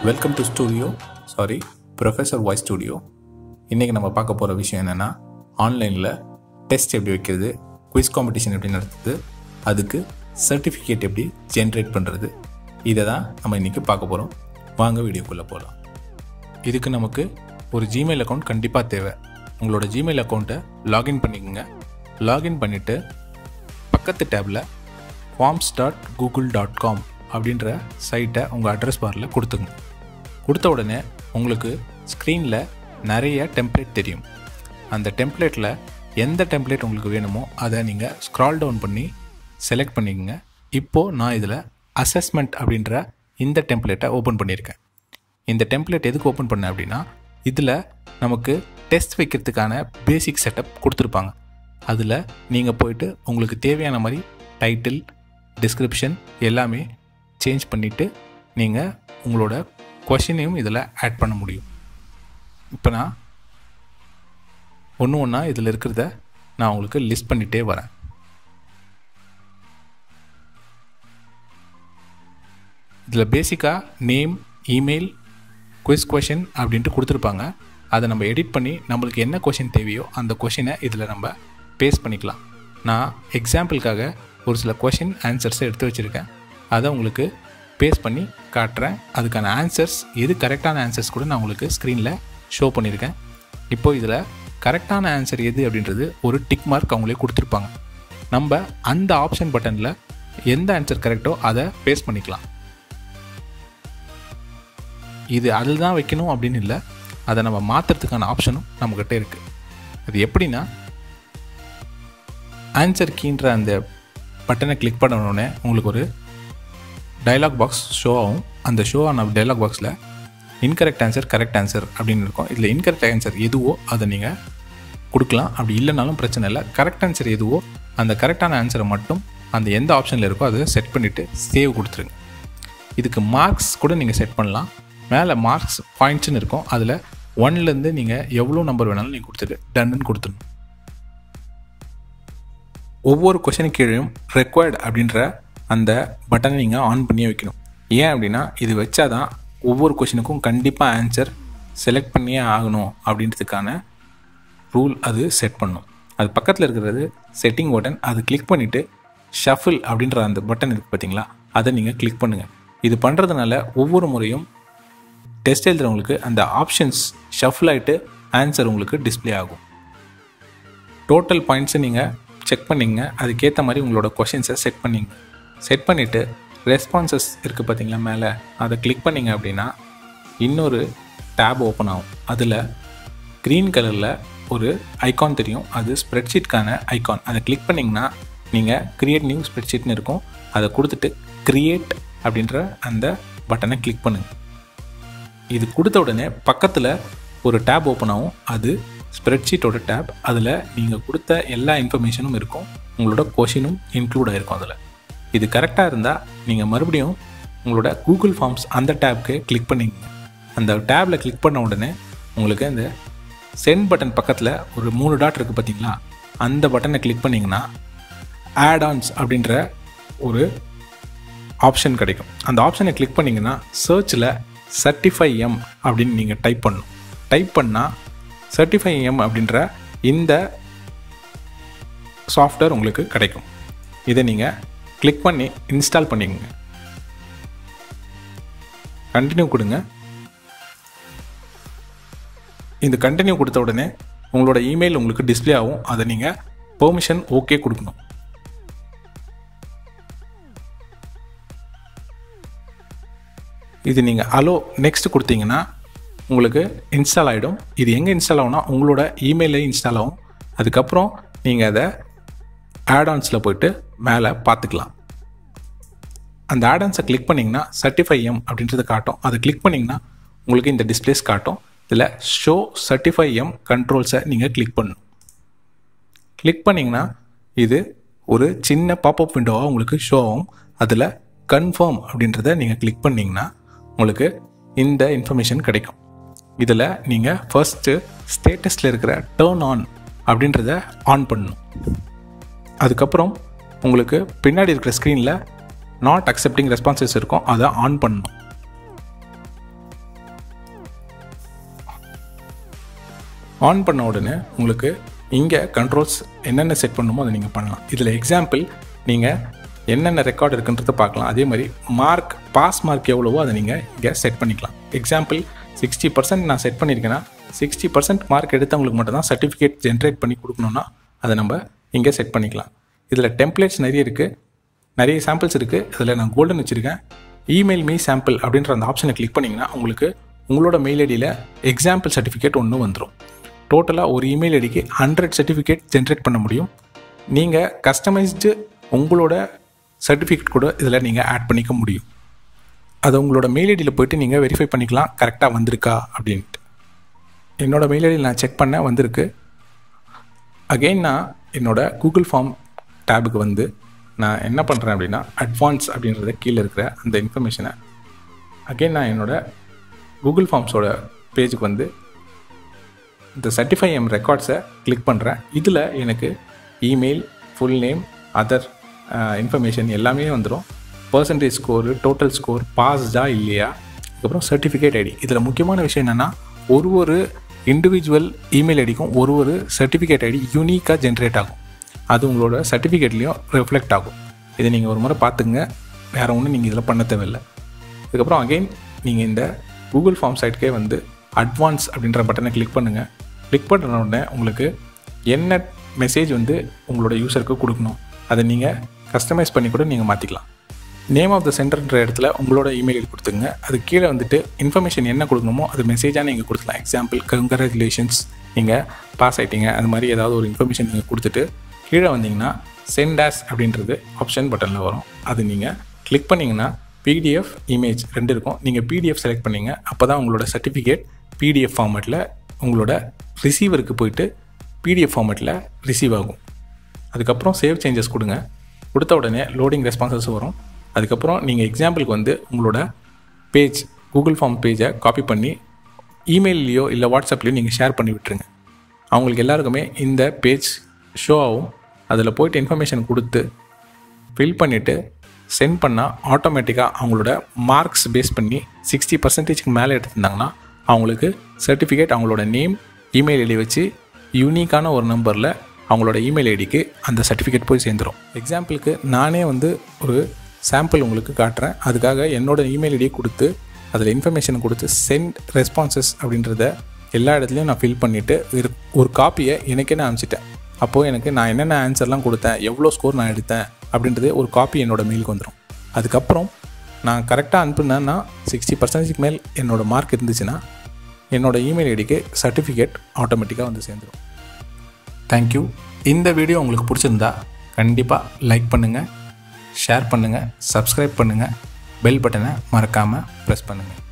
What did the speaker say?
welcome to studio sorry professor voice studio இன்றைக்கி நம்ம பார்க்க போகிற விஷயம் என்னென்னா ஆன்லைனில் டெஸ்ட் எப்படி வைக்கிறது குவிஸ் காம்படிஷன் எப்படி நடத்துது அதுக்கு சர்டிஃபிகேட் எப்படி ஜென்ரேட் பண்ணுறது இதை தான் நம்ம இன்றைக்கி பார்க்க போகிறோம் வாங்க வீடியோக்குள்ளே போகலாம் இதுக்கு நமக்கு ஒரு ஜிமெயில் அக்கௌண்ட் கண்டிப்பாக தேவை உங்களோட ஜிமெயில் அக்கௌண்ட்டை லாகின் பண்ணிக்கோங்க லாகின் பண்ணிவிட்டு பக்கத்து டேப்பில் forms dot Google dot com அப்படின்ற சைட்டை உங்கள் அட்ரஸ் பாரில் கொடுத்துங்க கொடுத்த உடனே உங்களுக்கு ஸ்க்ரீனில் நிறைய டெம்ப்ளேட் தெரியும் அந்த டெம்ப்ளேட்டில் எந்த டெம்ப்ளேட் உங்களுக்கு வேணுமோ அதை நீங்கள் ஸ்க்ரால் டவுன் பண்ணி செலக்ட் பண்ணிக்கோங்க இப்போது நான் இதில் அசஸ்மெண்ட் அப்படின்ற இந்த டெம்ப்ளேட்டை ஓப்பன் பண்ணியிருக்கேன் இந்த டெம்ப்ளேட் எதுக்கு ஓப்பன் பண்ணேன் அப்படின்னா இதில் நமக்கு டெஸ்ட் வைக்கிறதுக்கான பேசிக் செட்டப் கொடுத்துருப்பாங்க அதில் நீங்கள் போயிட்டு உங்களுக்கு தேவையான மாதிரி டைட்டில் டிஸ்கிரிப்ஷன் எல்லாமே சேஞ்ச் பண்ணிவிட்டு நீங்கள் உங்களோட கொஷினையும் இதில் ஆட் பண்ண முடியும் இப்போ நான் ஒன்று ஒன்றா இதில் இருக்கிறத நான் உங்களுக்கு லிஸ்ட் பண்ணிகிட்டே வரேன் இதில் பேசிக்காக நேம் இமெயில் குவிஸ் கொஷின் அப்படின்ட்டு கொடுத்துருப்பாங்க அதை நம்ம எடிட் பண்ணி நம்மளுக்கு என்ன கொஷின் தேவையோ அந்த கொஷினை இதில் நம்ம பேஸ்ட் பண்ணிக்கலாம் நான் எக்ஸாம்பிளுக்காக ஒரு சில கொஷின் ஆன்சர்ஸை எடுத்து வச்சுருக்கேன் அதை உங்களுக்கு பேஸ்ட் பண்ணி காட்டுறேன் அதுக்கான ஆன்சர்ஸ் எது கரெக்டான ஆன்சர்ஸ் கூட நான் உங்களுக்கு ஸ்க்ரீனில் ஷோ பண்ணியிருக்கேன் இப்போது இதில் கரெக்டான ஆன்சர் எது அப்படின்றது ஒரு டிக் மார்க் அவங்களே கொடுத்துருப்பாங்க நம்ம அந்த ஆப்ஷன் பட்டனில் எந்த ஆன்சர் கரெக்டோ அதை பேஸ்ட் பண்ணிக்கலாம் இது அதில் தான் வைக்கணும் அப்படின்னு இல்லை அதை நம்ம மாற்றுறதுக்கான ஆப்ஷனும் நம்மக்கிட்ட இருக்குது அது எப்படின்னா ஆன்சர் கீன்ற அந்த பட்டனை கிளிக் பண்ண உடனே உங்களுக்கு ஒரு டைலாக் பாக்ஸ் ஷோ ஆகும் அந்த ஷோ ஆன டைலாக் பாக்ஸில் இன்கரெக்ட் ஆன்சர் கரெக்ட் ஆன்சர் அப்படின்னு இருக்கும் இதில் இன்கரெக்ட் ஆன்சர் எதுவோ அதை நீங்கள் கொடுக்கலாம் அப்படி இல்லைனாலும் பிரச்சனை இல்லை கரெக்ட் ஆன்சர் எதுவோ அந்த கரெக்டான ஆன்சரை மட்டும் அந்த எந்த ஆப்ஷனில் இருக்கோ அதை செட் பண்ணிவிட்டு சேவ் கொடுத்துருங்க இதுக்கு மார்க்ஸ் கூட நீங்கள் செட் பண்ணலாம் மேலே மார்க்ஸ் பாயிண்ட்ஸ்னு இருக்கும் அதில் ஒன்லேருந்து நீங்கள் எவ்வளோ நம்பர் வேணாலும் நீங்கள் கொடுத்துட்டு டன்னு கொடுத்துடணும் ஒவ்வொரு கொஷனுக்கு கீழேயும் ரெக்வயர்டு அப்படின்ற அந்த பட்டனை நீங்கள் ஆன் பண்ணி வைக்கணும் ஏன் அப்படின்னா இது வச்சா தான் ஒவ்வொரு கொஷினுக்கும் கண்டிப்பாக ஆன்சர் செலக்ட் பண்ணியே ஆகணும் அப்படின்றதுக்கான ரூல் அது செட் பண்ணும் அது பக்கத்தில் இருக்கிறது செட்டிங் பட்டன் அது கிளிக் பண்ணிவிட்டு ஷஃபில் அப்படின்ற அந்த பட்டன் இருக்குது பார்த்தீங்களா அதை நீங்கள் கிளிக் பண்ணுங்கள் இது பண்ணுறதுனால ஒவ்வொரு முறையும் டெஸ்ட் எழுதுறவங்களுக்கு அந்த ஆப்ஷன்ஸ் ஷஃபில் ஆகிட்டு ஆன்சர் உங்களுக்கு டிஸ்பிளே ஆகும் டோட்டல் பாயிண்ட்ஸை நீங்கள் செக் பண்ணிங்க அதுக்கேற்ற மாதிரி உங்களோட கொஷின்ஸை செட் பண்ணிங்க செட் பண்ணிவிட்டு ரெஸ்பான்சஸ் இருக்குது பார்த்தீங்களா மேலே அதை கிளிக் பண்ணிங்க அப்படின்னா இன்னொரு டேப் ஓப்பன் ஆகும் அதில் க்ரீன் கலரில் ஒரு ஐகான் தெரியும் அது ஸ்ப்ரெட்ஷீட்கான ஐகான் அதை கிளிக் பண்ணிங்கன்னா நீங்கள் க்ரியேட் நியூ ஸ்ப்ரெட்ஷீட்னு இருக்கும் அதை கொடுத்துட்டு க்ரியேட் அப்படின்ற அந்த பட்டனை கிளிக் பண்ணுங்கள் இது கொடுத்த உடனே பக்கத்தில் ஒரு டேப் ஓப்பன் ஆகும் அது ஸ்ப்ரெட்ஷீட்டோட டேப் அதில் நீங்கள் கொடுத்த எல்லா இன்ஃபர்மேஷனும் இருக்கும் உங்களோட கொஷினும் இன்க்ளூட் ஆகிருக்கும் அதில் இது கரெக்டாக இருந்தால் நீங்கள் மறுபடியும் உங்களோட கூகுள் ஃபார்ம்ஸ் அந்த டேப்க்கு கிளிக் பண்ணிங்க அந்த டேப்பில் கிளிக் பண்ண உடனே உங்களுக்கு இந்த சென்ட் பட்டன் பக்கத்தில் ஒரு மூணு டாட் இருக்குது பார்த்தீங்களா அந்த பட்டனை கிளிக் பண்ணிங்கன்னா ஆட் ஆன்ஸ் அப்படின்ற ஒரு ஆப்ஷன் கிடைக்கும் அந்த ஆப்ஷனை கிளிக் பண்ணிங்கன்னா சர்ச்சில் சர்டிஃபை எம் அப்படின்னு நீங்கள் டைப் பண்ணணும் டைப் பண்ணால் சர்டிஃபை எம் அப்படின்ற இந்த சாஃப்ட்வேர் உங்களுக்கு கிடைக்கும் இதை நீங்கள் கிளிக் பண்ணி இன்ஸ்டால் பண்ணிக்கோங்க கண்டினியூ கொடுங்க இந்த கண்டினியூ கொடுத்த உடனே உங்களோட இமெயில் உங்களுக்கு டிஸ்பிளே ஆகும் அதை நீங்கள் பெர்மிஷன் ஓகே கொடுக்கணும் இது நீங்கள் அலோ நெக்ஸ்ட் கொடுத்தீங்கன்னா உங்களுக்கு இன்ஸ்டால் ஆகிடும் இது எங்கே இன்ஸ்டால் ஆகும்னா உங்களோட இமெயிலே இன்ஸ்டால் ஆகும் அதுக்கப்புறம் நீங்கள் அதை ஆடான்ஸில் போயிட்டு மேலே பார்த்துக்கலாம் அந்த ஆடான்ஸை கிளிக் பண்ணிங்கன்னா சர்டிஃபை எம் அப்படின்றத காட்டும் அதை கிளிக் பண்ணிங்கன்னா உங்களுக்கு இந்த டிஸ்பிளேஸ் காட்டும் இதில் ஷோ சர்டிஃபை எம் கண்ட்ரோல்ஸை நீங்கள் கிளிக் பண்ணணும் கிளிக் பண்ணிங்கன்னா இது ஒரு சின்ன பாப்அப் விண்டோவாக உங்களுக்கு ஷோ ஆகும் அதில் கன்ஃபார்ம் அப்படின்றத நீங்கள் கிளிக் பண்ணிங்கன்னா உங்களுக்கு இந்த இன்ஃபர்மேஷன் கிடைக்கும் இதில் நீங்கள் ஃபர்ஸ்ட்டு ஸ்டேட்டஸில் இருக்கிற டேர்ன் ஆன் அப்படின்றத ஆன் பண்ணணும் அதுக்கப்புறம் உங்களுக்கு பின்னாடி இருக்கிற ஸ்க்ரீனில் நாட் அக்செப்டிங் ரெஸ்பான்சஸ் இருக்கும் அதை ஆன் பண்ணணும் ஆன் பண்ண உடனே உங்களுக்கு இங்கே கண்ட்ரோல்ஸ் என்னென்ன செட் பண்ணணுமோ அதை நீங்கள் பண்ணலாம் இதில் எக்ஸாம்பிள் நீங்கள் என்னென்ன ரெக்கார்டு இருக்குன்றதை பார்க்கலாம் அதே மாதிரி மார்க் பாஸ் மார்க் எவ்வளவோ அதை நீங்கள் இங்கே செட் பண்ணிக்கலாம் எக்ஸாம்பிள் சிக்ஸ்டி பர்சன்ட் நான் செட் பண்ணியிருக்கேன்னா சிக்ஸ்டி பர்சன்ட் மார்க் எடுத்தவங்களுக்கு மட்டும் தான் சர்டிஃபிகேட் ஜென்ரேட் பண்ணி கொடுக்கணுன்னா அதை நம்ம இங்கே செட் பண்ணிக்கலாம் இதில் டெம்ப்ளேட்ஸ் நிறைய இருக்குது நிறைய சாம்பிள்ஸ் இருக்குது இதில் நான் கோல்டன் வச்சுருக்கேன் இமெயில் மீ சாம்பிள் அப்படின்ற அந்த ஆப்ஷனை கிளிக் பண்ணிங்கன்னா உங்களுக்கு உங்களோட மெயில் ஐடியில் எக்ஸாம்பிள் சர்டிஃபிகேட் ஒன்று வந்துடும் டோட்டலாக ஒரு இமெயில் ஐடிக்கு ஹண்ட்ரட் சர்டிஃபிகேட் ஜென்ரேட் பண்ண முடியும் நீங்கள் கஸ்டமைஸ்டு உங்களோட சர்டிஃபிகேட் கூட இதில் நீங்கள் ஆட் பண்ணிக்க முடியும் அதை உங்களோட மெயில் ஐடியில் போயிட்டு நீங்கள் வெரிஃபை பண்ணிக்கலாம் கரெக்டாக வந்திருக்கா அப்படின்ட்டு என்னோடய மெயில் ஐடியில் நான் செக் பண்ண வந்திருக்கு அகெயின் நான் என்னோடய கூகுள் ஃபார்ம் டேபுக்கு வந்து நான் என்ன பண்ணுறேன் அப்படின்னா அட்வான்ஸ் அப்படின்றத கீழே இருக்கிற அந்த இன்ஃபர்மேஷனை அகெயின் நான் என்னோடய கூகுள் ஃபார்ம்ஸோட பேஜுக்கு வந்து இந்த சர்டிஃபை எம் ரெக்கார்ட்ஸை கிளிக் பண்ணுறேன் இதில் எனக்கு email full name other information எல்லாமே வந்துடும் பர்சன்டேஜ் ஸ்கோரு டோட்டல் ஸ்கோர் பாஸ்டா இல்லையா அதுக்கப்புறம் சர்டிஃபிகேட் ஐடி இதில் முக்கியமான விஷயம் என்னென்னா ஒரு ஒரு இண்டிவிஜுவல் இமெயில் ஐடிக்கும் ஒரு ஒரு சர்டிஃபிகேட் ஐடி யூனிக்காக ஜென்ரேட் ஆகும் அது உங்களோட சர்டிஃபிகேட்லேயும் ரிஃப்ளெக்ட் ஆகும் இதை நீங்கள் ஒரு முறை பார்த்துங்க வேறு ஒன்றும் நீங்கள் இதில் பண்ண தேவையில்லை அதுக்கப்புறம் அகெயின் நீங்கள் இந்த கூகுள் ஃபார்ம் சைட்கே வந்து அட்வான்ஸ் அப்படின்ற பட்டனை கிளிக் பண்ணுங்கள் கிளிக் பண்ணுற உடனே உங்களுக்கு என்ன மெசேஜ் வந்து உங்களோட யூசருக்கு கொடுக்கணும் அதை நீங்கள் கஸ்டமைஸ் பண்ணி கூட நீங்கள் மாற்றிக்கலாம் நேம் ஆஃப் த சென்டர்ன்ற இடத்துல உங்களோட இமெயில் ஐடி கொடுத்துங்க அது கீழே வந்துட்டு இன்ஃபர்மேஷன் என்ன கொடுக்கணுமோ அது மெசேஜாக நீங்கள் கொடுக்கலாம் எக்ஸாம்பிள் கங்க்ராச்சுலேஷன்ஸ் நீங்கள் பாஸ் ஆகிட்டீங்க அது மாதிரி ஏதாவது ஒரு இன்ஃபர்மேஷன் நீங்கள் கொடுத்துட்டு கீழே வந்தீங்கன்னா சென்ட் ஆஸ் அப்படின்றது ஆப்ஷன் பட்டனில் வரும் அது நீங்கள் கிளிக் பண்ணிங்கன்னா பிடிஎஃப் இமேஜ் ரெண்டு இருக்கும் நீங்கள் பிடிஎஃப் செலக்ட் பண்ணீங்க அப்போ தான் உங்களோட சர்டிஃபிகேட் பிடிஎஃப் ஃபார்மேட்டில் உங்களோட ரிசீவருக்கு போயிட்டு பிடிஎஃப் ஃபார்மேட்டில் ரிசீவ் ஆகும் அதுக்கப்புறம் சேவ் சேஞ்சஸ் கொடுங்க கொடுத்த உடனே லோடிங் ரெஸ்பான்சஸ் வரும் அதுக்கப்புறம் நீங்கள் எக்ஸாம்பிளுக்கு வந்து உங்களோட பேஜ் கூகுள் ஃபார்ம் பேஜை காப்பி பண்ணி இமெயிலையோ இல்லை வாட்ஸ்அப்லேயோ நீங்கள் ஷேர் பண்ணி விட்டுருங்க அவங்களுக்கு எல்லாருக்குமே இந்த பேஜ் ஷோ ஆகும் அதில் போயிட்டு இன்ஃபர்மேஷன் கொடுத்து ஃபில் பண்ணிவிட்டு சென்ட் பண்ணால் ஆட்டோமேட்டிக்காக அவங்களோட மார்க்ஸ் பேஸ் பண்ணி சிக்ஸ்டி பர்சன்டேஜ்க்கு மேலே எடுத்திருந்தாங்கன்னா அவங்களுக்கு சர்டிஃபிகேட் அவங்களோட நேம் இமெயில் ஐடி வச்சு யூனிக்கான ஒரு நம்பரில் அவங்களோட இமெயில் ஐடிக்கு அந்த சர்டிஃபிகேட் போய் சேர்ந்துடும் எக்ஸாம்பிளுக்கு நானே வந்து ஒரு சாம்பிள் உங்களுக்கு காட்டுறேன் அதுக்காக என்னோடய இமெயில் ஐடியை கொடுத்து அதில் இன்ஃபர்மேஷன் கொடுத்து சென்ட் ரெஸ்பான்சஸ் அப்படின்றத எல்லா இடத்துலையும் நான் ஃபில் பண்ணிவிட்டு ஒரு காப்பியை எனக்கே நான் அனுப்பிச்சிட்டேன் அப்போது எனக்கு நான் என்னென்ன ஆன்சர்லாம் கொடுத்தேன் எவ்வளோ ஸ்கோர் நான் எடுத்தேன் அப்படின்றது ஒரு காப்பி என்னோடய மெயிலுக்கு வந்துடும் அதுக்கப்புறம் நான் கரெக்டாக அனுப்புனேன்னா சிக்ஸ்டி பர்சன்டேஜ்க்கு மேல் என்னோடய மார்க் இருந்துச்சுன்னா என்னோடய இமெயில் ஐடிக்கு சர்டிஃபிகேட் ஆட்டோமேட்டிக்காக வந்து சேர்ந்துடும் தேங்க்யூ இந்த வீடியோ உங்களுக்கு பிடிச்சிருந்தா கண்டிப்பாக லைக் பண்ணுங்கள் ஷேர் பண்ணுங்கள் சப்ஸ்கிரைப் பண்ணுங்கள் பெல் பட்டனை மறக்காமல் ப்ரெஸ் பண்ணுங்கள்